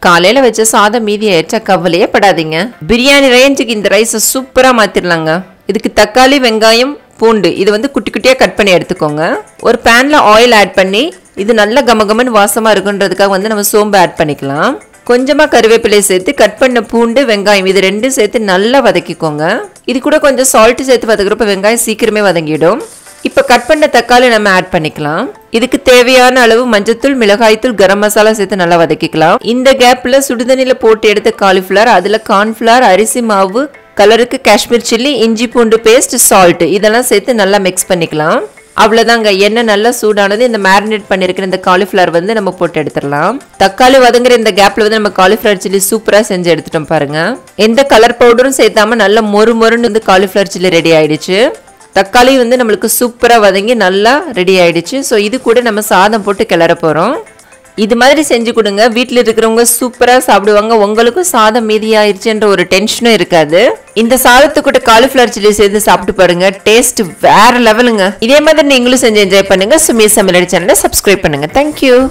காலையில வச்ச சாதம் மீதி ஆயிடுச்சா கவலையே படாதீங்க பிரியாணி ரேஞ்சுக்கு இந்த ரைஸை சூப்பரா மாத்திரலாங்க இதுக்கு தக்காளி வெங்காயம் பூண்டு இது வந்து குட்டி குட்டியா கட் பண்ணி எடுத்துக்கோங்க ஒரு பேன்ல ஆயில் ஆட் பண்ணி இது நல்ல கமகமன்னு வாசமா இருக்குன்றதுக்காக வந்து நம்ம சோம்பு ஆட் பண்ணிக்கலாம் கொஞ்சமா கருவேப்பிலை சேர்த்து கட் பண்ண பூண்டு வெங்காயம் இது ரெண்டும் சேர்த்து நல்லா வதக்கிக்கோங்க இது கூட கொஞ்சம் சால்ட் சேர்த்து வதக்குறப்ப வெங்காயம் சீக்கிரமே வதங்கிடும் இப்போ கட் பண்ண தக்காளி நம்ம ஆட் பண்ணிக்கலாம் இதுக்கு தேவையான அளவு மஞ்சத்தூள் மிளகாய்த்தூள் கரம் மசாலா சேர்த்து நல்லா வதக்கிக்கலாம் இந்த கேப்ல சுடுதண்ணில போட்டு எடுத்த காலிஃப்ளவர் அதுல கார்ன்ஃபிளவர் அரிசி மாவு கலருக்கு காஷ்மீர் சில்லி இஞ்சி பூண்டு பேஸ்ட் சால்ட் இதெல்லாம் சேர்த்து நல்லா மிக்ஸ் பண்ணிக்கலாம் அவ்வளோதாங்க எண்ணெய் நல்லா சூடானது இந்த மேரினேட் பண்ணியிருக்கிற இந்த காலிஃப்ளவர் வந்து நம்ம போட்டு எடுத்துடலாம் தக்காளி வதங்குற இந்த கேப்ல வந்து நம்ம காலிஃப்ளவர் சில்லி சூப்பராக செஞ்சு எடுத்துட்டோம் பாருங்க எந்த கலர் பவுடரும் சேர்த்தாம நல்ல மொறு மொறுன்னு வந்து காலிஃப்ளவர் சில்லி ரெடி ஆயிடுச்சு தக்காளி வந்து நம்மளுக்கு சூப்பராக வதங்கி நல்லா ரெடி ஆயிடுச்சு ஸோ இது கூட நம்ம சாதம் போட்டு கிளற போகிறோம் இது மாதிரி செஞ்சு கொடுங்க வீட்டில் இருக்கிறவங்க சூப்பராக சாப்பிடுவாங்க உங்களுக்கும் சாதம் மீதி ஆயிடுச்சுன்ற ஒரு டென்ஷனும் இருக்காது இந்த சாதத்து கூட காலிஃப்ளவர் சில்லி சேர்த்து சாப்பிட்டு பாருங்க டேஸ்ட் வேற லெவலுங்க இதே மாதிரி நீங்களும் செஞ்சு என்ஜாய் பண்ணுங்க சுமி சமையல் சேனலை சப்ஸ்கிரைப் பண்ணுங்க தேங்க்யூ